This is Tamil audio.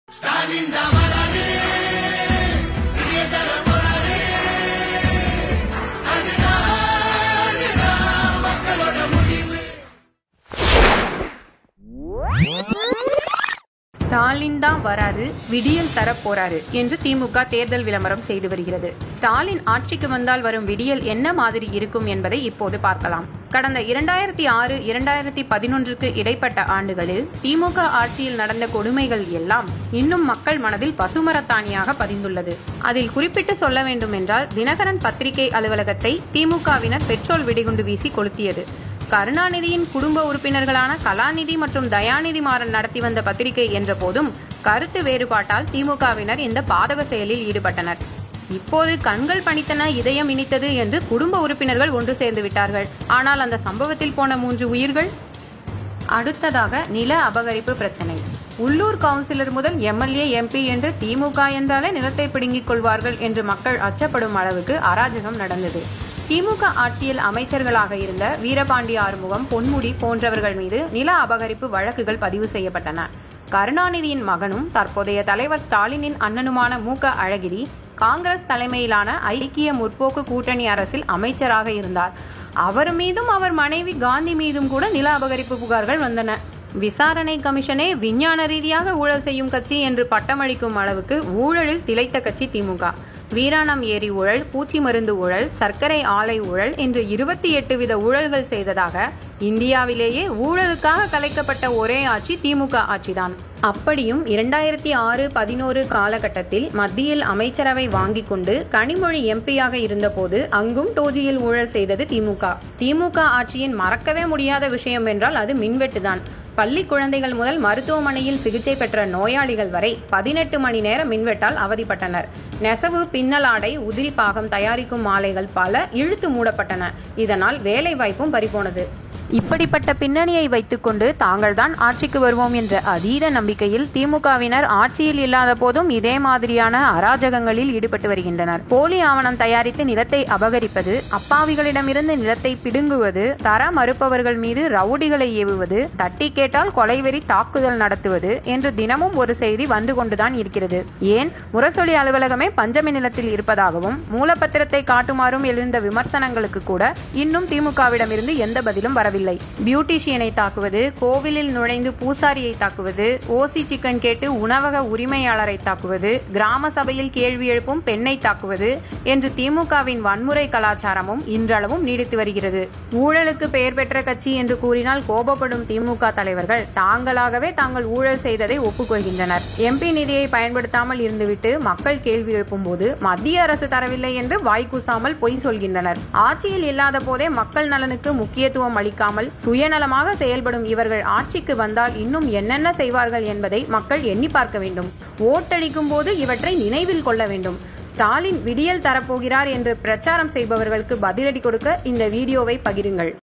ஸ்டாலின் தான் வராரு வெளியே தர போறாரு அதுதான் அதுதான் மக்களோட முடிவு ஸ்டாலின் தான் வராரு விடியல் தர போறாரு என்று திமுக தேர்தல் விளம்பரம் செய்து வருகிறது ஸ்டாலின் ஆட்சிக்கு வந்தால் வரும் விடியல் என்ன மாதிரி இருக்கும் என்பதை இப்போது பார்க்கலாம் கடந்த இரண்டாயிரத்தி ஆறு இரண்டாயிரத்தி பதினொன்றுக்கு இடைப்பட்ட ஆண்டுகளில் திமுக ஆட்சியில் நடந்த கொடுமைகள் எல்லாம் இன்னும் மக்கள் மனதில் பசுமரத்தாணியாக பதிந்துள்ளது அதில் குறிப்பிட்டு சொல்ல வேண்டும் என்றால் தினகரன் பத்திரிகை அலுவலகத்தை திமுகவினர் பெட்ரோல் வெடிகுண்டு வீசி கொளுத்தியது கருணாநிதியின் குடும்ப உறுப்பினர்களான கலாநிதி மற்றும் தயாநிதி மாறன் நடத்தி வந்த பத்திரிகை என்ற போதும் கருத்து வேறுபாட்டால் திமுகவினர் இந்த பாதக செயலில் ஈடுபட்டனர் இப்போது கண்கள் பணித்தன இதயம் இனித்தது என்று குடும்ப உறுப்பினர்கள் ஒன்று சேர்ந்து விட்டார்கள் ஆனால் அந்த சம்பவத்தில் போன மூன்று உயிர்கள் அடுத்ததாக நில அபகரிப்பு பிரச்சனை உள்ளூர் கவுன்சிலர் முதல் எம்எல்ஏ எம்பி என்று திமுக என்றாலே நிலத்தை பிடுங்கிக் கொள்வார்கள் என்று மக்கள் அச்சப்படும் அளவுக்கு அராஜகம் நடந்தது திமுக ஆட்சியில் அமைச்சர்களாக இருந்த வீரபாண்டி ஆறுமுகம் பொன்முடி போன்றவர்கள் மீது நில அபகரிப்பு வழக்குகள் பதிவு செய்யப்பட்டன கருணாநிதியின் மகனும் தற்போதைய தலைவர் ஸ்டாலினின் அண்ணனுமான மு க அழகிரி காங்கிரஸ் தலைமையிலான ஐக்கிய முற்போக்கு கூட்டணி அரசில் அமைச்சராக இருந்தார் அவர் மீதும் அவர் மனைவி காந்தி மீதும் கூட நில அபகரிப்பு புகார்கள் வந்தன விசாரணை கமிஷனே விஞ்ஞான ரீதியாக ஊழல் செய்யும் கட்சி என்று பட்டமளிக்கும் அளவுக்கு ஊழலில் திளைத்த கட்சி திமுக வீராணம் ஏரி ஊழல் பூச்சி மருந்து ஊழல் சர்க்கரை ஆலை ஊழல் என்று இருபத்தி எட்டு வித ஊழல்கள் செய்ததாக இந்தியாவிலேயே ஊழலுக்காக கலைக்கப்பட்ட ஒரே ஆட்சி திமுக ஆட்சிதான் அப்படியும் இரண்டாயிரத்தி ஆறு பதினோரு காலகட்டத்தில் மத்தியில் அமைச்சரவை வாங்கிக் கொண்டு கனிமொழி எம்பியாக இருந்தபோது அங்கும் டோஜியில் ஊழல் செய்தது திமுக திமுக ஆட்சியின் மறக்கவே முடியாத விஷயம் என்றால் அது மின்வெட்டுதான் பள்ளி குழந்தைகள் முதல் மருத்துவமனையில் சிகிச்சை பெற்ற நோயாளிகள் வரை பதினெட்டு மணி நேர மின்வெட்டால் அவதிப்பட்டனர் நெசவு பின்னலாடை உதிரி பாகம் தயாரிக்கும் ஆலைகள் பல இழுத்து மூடப்பட்டன இதனால் வேலை வாய்ப்பும் பறிபோனது இப்படிப்பட்ட பின்னணியை வைத்துக்கொண்டு தாங்கள்தான் ஆட்சிக்கு வருவோம் என்ற அதீத நம்பிக்கையில் திமுகவினர் ஆட்சியில் இல்லாத போதும் இதே மாதிரியான அராஜகங்களில் ஈடுபட்டு வருகின்றனர் போலி ஆவணம் தயாரித்து நிலத்தை அபகரிப்பது அப்பாவிகளிடமிருந்து நிலத்தை பிடுங்குவது தர மறுப்பவர்கள் மீது ரவுடிகளை ஏவுவது தட்டி கேட்டால் கொலைவெறி தாக்குதல் நடத்துவது என்று தினமும் ஒரு செய்தி வந்து கொண்டுதான் இருக்கிறது ஏன் முரசொலி அலுவலகமே பஞ்சமி நிலத்தில் இருப்பதாகவும் மூலப்பத்திரத்தை காட்டுமாறும் எழுந்த விமர்சனங்களுக்கு கூட இன்னும் திமுகவிடமிருந்து எந்த பதிலும் வரவில்லை பியூட்டிஷியனை தாக்குவது கோவிலில் நுழைந்து பூசாரியை தாக்குவது ஓசி சிக்கன் கேட்டு உணவக உரிமையாளரை தாக்குவது கிராம சபையில் கேள்வி எழுப்பும் பெண்ணை தாக்குவது என்று திமுகவின் வன்முறை கலாச்சாரமும் இன்றளவும் நீடித்து வருகிறது ஊழலுக்கு பெயர் பெற்ற கட்சி என்று கூறினால் கோபப்படும் திமுக தலைவர்கள் தாங்களாகவே தாங்கள் ஊழல் செய்ததை ஒப்புக்கொள்கின்றனர் எம்பி நிதியை பயன்படுத்தாமல் இருந்துவிட்டு மக்கள் கேள்வி எழுப்பும் போது மத்திய அரசு தரவில்லை என்று வாய்க்கூசாமல் பொய் சொல்கின்றனர் ஆட்சியில் இல்லாத போதே மக்கள் நலனுக்கு முக்கியத்துவம் அளிக்காமல் சுயநலமாக செயல்படும் இவர்கள் ஆட்சிக்கு வந்தால் இன்னும் என்னென்ன செய்வார்கள் என்பதை மக்கள் எண்ணி பார்க்க வேண்டும் ஓட்டளிக்கும் போது இவற்றை நினைவில் கொள்ள வேண்டும் ஸ்டாலின் விடியல் தரப்போகிறார் என்று பிரச்சாரம் செய்பவர்களுக்கு பதிலடி கொடுக்க இந்த வீடியோவை பகிருங்கள்